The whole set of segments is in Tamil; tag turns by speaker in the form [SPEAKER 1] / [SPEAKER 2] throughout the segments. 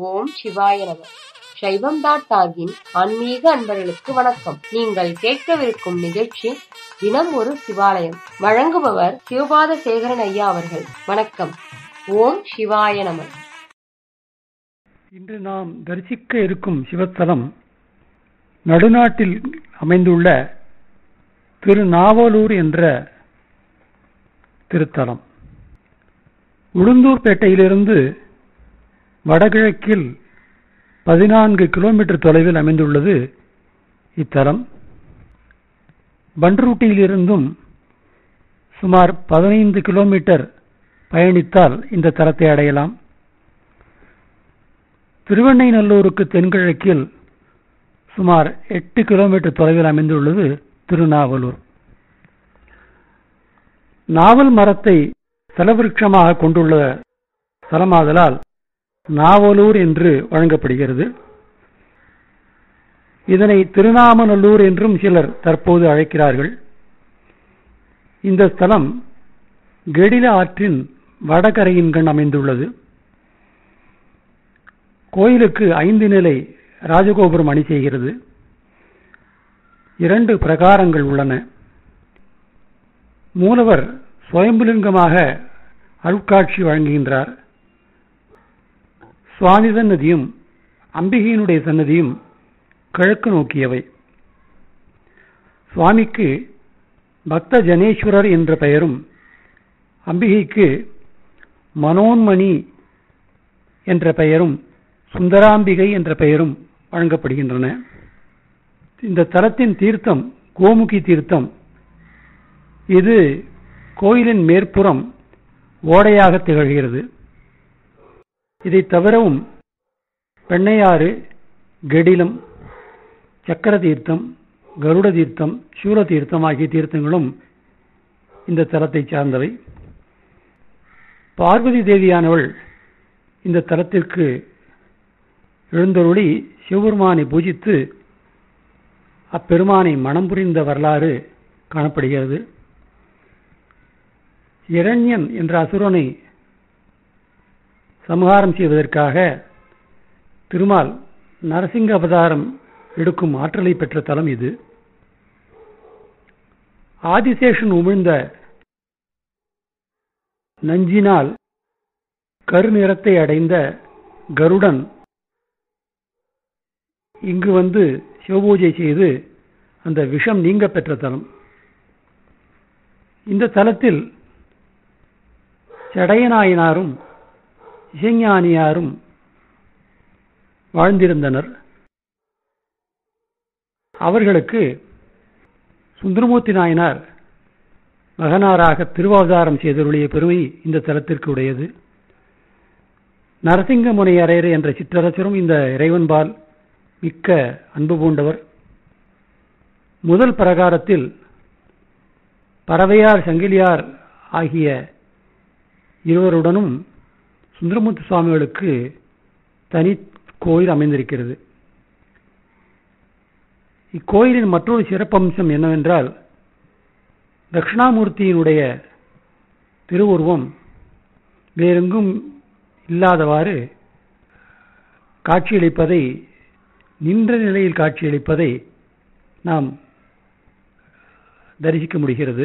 [SPEAKER 1] ஓம் சிவாய நம சைவம் டாட் டாகின் ஆன்மீக அன்பர்களுக்கு வணக்கம் நீங்கள் கேட்கவிருக்கும் நிகழ்ச்சி தினம் ஒரு சிவாலயம் வழங்குபவர் சிவபாத சேகரன் ஐயா அவர்கள் வணக்கம் ஓம் சிவாய நம
[SPEAKER 2] இன்று நாம் தரிசிக்க இருக்கும் சிவத்தலம் நடுநாட்டில் அமைந்துள்ள திருநாவலூர் என்ற திருத்தலம் உளுந்தூர்பேட்டையிலிருந்து வடகிழக்கில் பதினான்கு கிலோமீட்டர் தொலைவில் அமைந்துள்ளது இத்தலம் பன்ருட்டியிலிருந்தும் சுமார் பதினைந்து கிலோமீட்டர் பயணித்தால் இந்த தலத்தை அடையலாம் திருவெண்ணைநல்லூருக்கு தென்கிழக்கில் சுமார் எட்டு கிலோமீட்டர் தொலைவில் அமைந்துள்ளது திருநாவலூர் நாவல் மரத்தை தலவிருட்சமாக கொண்டுள்ள தலமாதலால் நாவலூர் என்று வழங்கப்படுகிறது இதனை திருநாமநல்லூர் என்றும் சிலர் தற்போது அழைக்கிறார்கள் இந்த ஸ்தலம் கெடில ஆற்றின் வடகரையின் கண் அமைந்துள்ளது கோயிலுக்கு ஐந்து நிலை ராஜகோபுரம் அணி செய்கிறது இரண்டு பிரகாரங்கள் உள்ளன மூலவர் சுயம்புலிங்கமாக அருட்காட்சி வழங்குகின்றார் சுவாமி சன்னதியும் அம்பிகையினுடைய சன்னதியும் கிழக்கு நோக்கியவை சுவாமிக்கு பக்த ஜனேஸ்வரர் என்ற பெயரும் அம்பிகைக்கு மனோன்மணி என்ற பெயரும் சுந்தராம்பிகை என்ற பெயரும் வழங்கப்படுகின்றன இந்த தலத்தின் தீர்த்தம் கோமுகி தீர்த்தம் இது கோயிலின் மேற்புறம் ஓடையாக திகழ்கிறது இதை தவிரவும் பெண்ணையாறு கெடிலம் சக்கர தீர்த்தம் கருட தீர்த்தம் சூர தீர்த்தம் ஆகிய தீர்த்தங்களும் இந்த தலத்தை சார்ந்தவை பார்வதி தேவியானவள் இந்த தலத்திற்கு எழுந்தருளி சிவபெருமானை பூஜித்து அப்பெருமானை மனம் புரிந்த வரலாறு காணப்படுகிறது இரண்யன் என்ற அசுரனை சமகாரம் செய்வதற்காக திருமால் நரசிங்க அவதாரம் எடுக்கும் ஆற்றலை பெற்ற தலம் இது ஆதிசேஷன் உமிழ்ந்த நஞ்சினால் கருநிறத்தை அடைந்த கருடன் இங்கு வந்து சிவபூஜை செய்து அந்த விஷம் நீங்க பெற்ற தலம் இந்த தலத்தில் சடையநாயனாரும் இசைஞானியாரும் வாழ்ந்திருந்தனர் அவர்களுக்கு சுந்தரமூர்த்தி நாயனார் மகனாராக திருவாவதாரம் செய்தருடைய பெருமை இந்த தலத்திற்கு உடையது நரசிங்க முனையரையர் என்ற சிற்றரசரும் இந்த இறைவன்பால் மிக்க அன்பு பூண்டவர் முதல் பிரகாரத்தில் பறவையார் சங்கிலியார் ஆகிய இருவருடனும் சுந்தரமூர்த்தி சுவாமிகளுக்கு தனி கோயில் அமைந்திருக்கிறது இக்கோயிலின் மற்றொரு சிறப்பம்சம் என்னவென்றால் தட்சிணாமூர்த்தியினுடைய திருவுருவம் வேறெங்கும் இல்லாதவாறு காட்சியளிப்பதை நின்ற நிலையில் காட்சியளிப்பதை நாம் தரிசிக்க முடிகிறது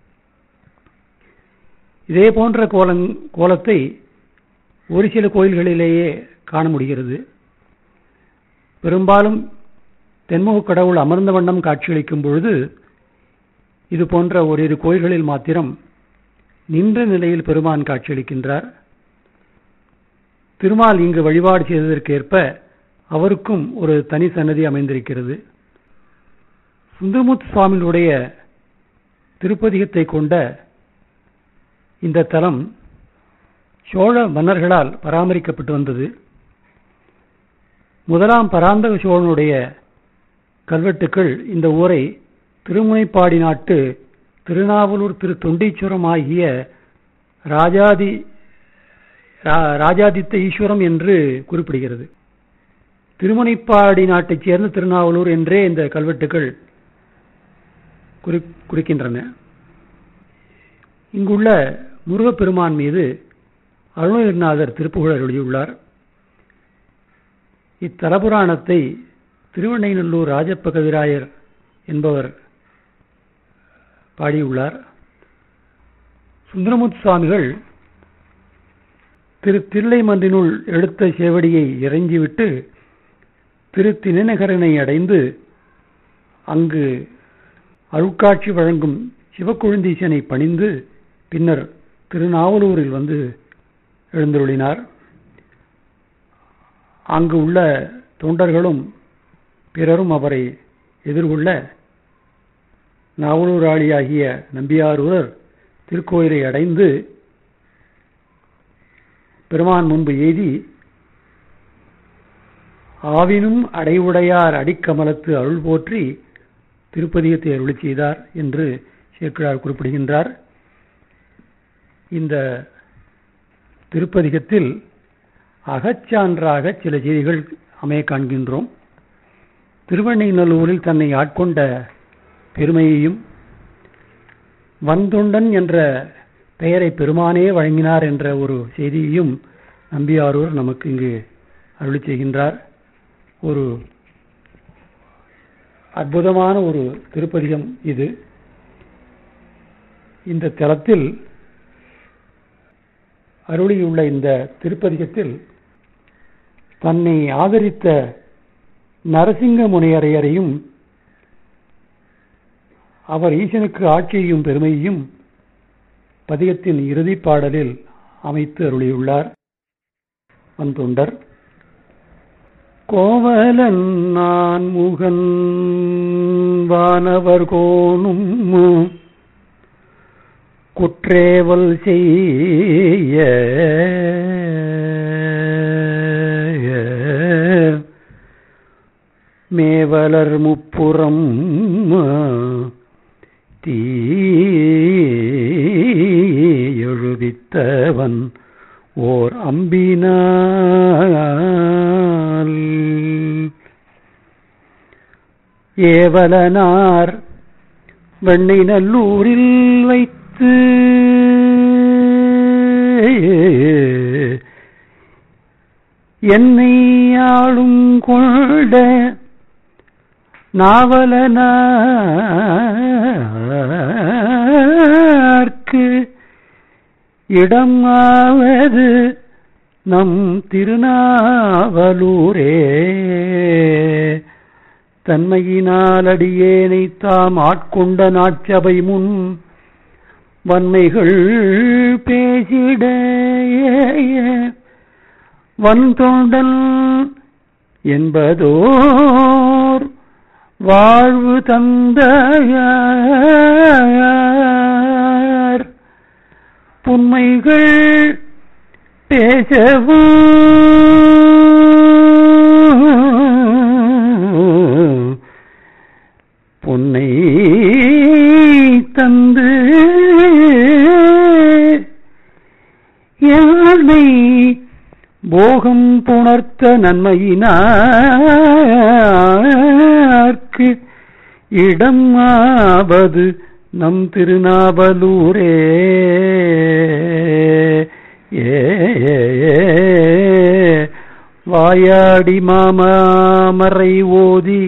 [SPEAKER 2] இதே போன்ற கோலங் கோலத்தை ஒரு சில கோயில்களிலேயே காண முடிகிறது பெரும்பாலும் தென்முக கடவுள் அமர்ந்த வண்ணம் காட்சியளிக்கும் பொழுது இது போன்ற ஓரிரு கோயில்களில் மாத்திரம் நின்ற நிலையில் பெருமான் காட்சியளிக்கின்றார் திருமால் இங்கு வழிபாடு செய்ததற்கேற்ப அவருக்கும் ஒரு தனி சன்னதி அமைந்திருக்கிறது சுந்தரமூர்த்தி சுவாமிகளுடைய திருப்பதிகத்தை கொண்ட இந்த தலம் சோழ மன்னர்களால் பராமரிக்கப்பட்டு வந்தது முதலாம் பராந்தக சோழனுடைய கல்வெட்டுக்கள் இந்த ஊரை திருமுனைப்பாடி நாட்டு திருநாவலூர் திரு தொண்டீச்சுரம் ஆகிய ராஜாதி ராஜாதித்த ஈஸ்வரம் என்று குறிப்பிடுகிறது திருமுனைப்பாடி நாட்டைச் சேர்ந்த திருநாவலூர் என்றே இந்த கல்வெட்டுகள் குறிக்கின்றன இங்குள்ள முருகப்பெருமான் மீது அருணகிரிநாதர் திருப்புகழ் எழுதியுள்ளார் இத்தலபுராணத்தை திருவண்ணைநல்லூர் ராஜப்ப கவிராயர் என்பவர் பாடியுள்ளார் சுந்தரமுத் சுவாமிகள் திரு தில்லைமன்றினுள் எடுத்த சேவடியை இறங்கிவிட்டு திரு தினநகரனை அடைந்து அங்கு அருட்காட்சி வழங்கும் சிவக்குழுந்தீசனை பணிந்து பின்னர் திருநாவலூரில் வந்து எழுந்தருளினார் அங்கு உள்ள தொண்டர்களும் பிறரும் அவரை எதிர்கொள்ள நாவலூராளியாகிய நம்பியாரூரர் திருக்கோயிலை அடைந்து பெருமான் முன்பு எய்தி ஆவினும் அடைவுடையார் அடிக்கமலத்து அருள் போற்றி திருப்பதியத்தை அருளி செய்தார் என்று சேக்கிழார் குறிப்பிடுகின்றார் இந்த திருப்பதிகத்தில் அகச்சான்றாக சில செய்திகள் அமைய காண்கின்றோம் திருவண்ணைநல்லூரில் தன்னை ஆட்கொண்ட பெருமையையும் வந்தொண்டன் என்ற பெயரை பெருமானே வழங்கினார் என்ற ஒரு செய்தியையும் நம்பியாரூர் நமக்கு இங்கு அருளி செய்கின்றார் ஒரு அற்புதமான ஒரு திருப்பதிகம் இது இந்த தலத்தில் அருளியுள்ள இந்த திருப்பதிகத்தில் தன்னை ஆதரித்த நரசிங்க முனையரையரையும் அவர் ஈசனுக்கு ஆட்சியையும் பெருமையையும் பதிகத்தின் இறுதி பாடலில் அமைத்து அருளியுள்ளார் வந்தொண்டர் கோவலன் நான் முகன் வானவர் கோணும் குற்றேவல் செய்ய மேவலர் முப்புறம் தீ எழுதித்தவன் ஓர் அம்பினால் ஏவலனார் வெண்ணை நல்லூரில் வைத்து என்னை ஆளும் கொண்ட நாவலனார்க்கு இடமாவது நம் திருநாவலூரே தன்மையினால் அடியேனை தாம் ஆட்கொண்ட நாட்சபை முன் வன்மைகள் பேசிட வன்தொண்டன் என்பதோர் வாழ்வு தந்த புன்மைகள் பேசவும் பொன்னை தந்து என்னை போகம் புணர்த்த நன்மையினார்க்கு இடம் ஆவது நம் திருநாவலூரே ஏ வாயாடி மாமாமரை ஓதி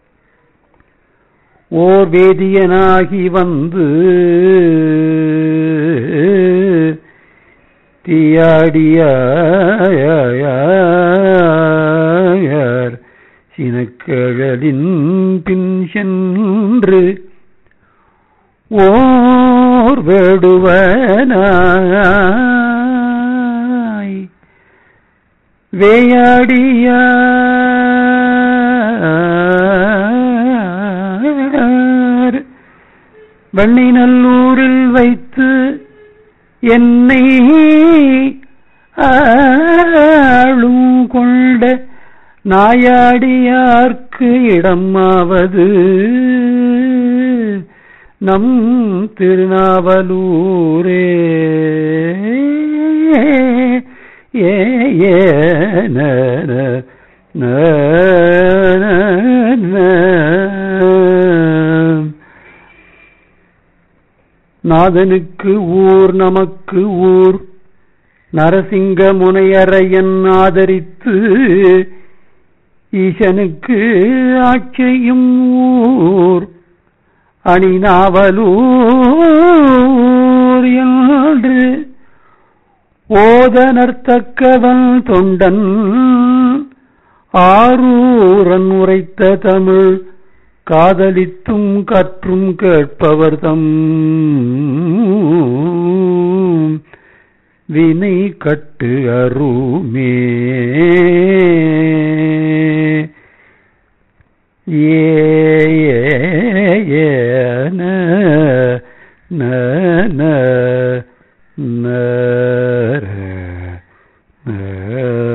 [SPEAKER 2] ஓர் வேதியனாகி வந்து தீயாடியார் சினக்கழலின் பின் சென்று ஓர் வேடுவனாய் வேயாடியார் வெண்ணை நல்லூரில் வைத்து என்னை ஆளும் கொண்ட நாயாடியார்க்கு இடமாவது நம் திருநாவலூரே ஏ ஏ ந ந, ந, ந, ந. நாதனுக்கு ஊர் நமக்கு ஊர் நரசிங்க முனையரையன் ஆதரித்து ஈசனுக்கு ஆட்சியும் ஊர் அணிநாவலூர் என்று ஓதனர்த்தக்கவன் தொண்டன் ஆரூரன் உரைத்த தமிழ் காதலித்தும் கற்றும் கேட்பவர் தம் வினை கட்டு அருமே ஏ ந ந ந ந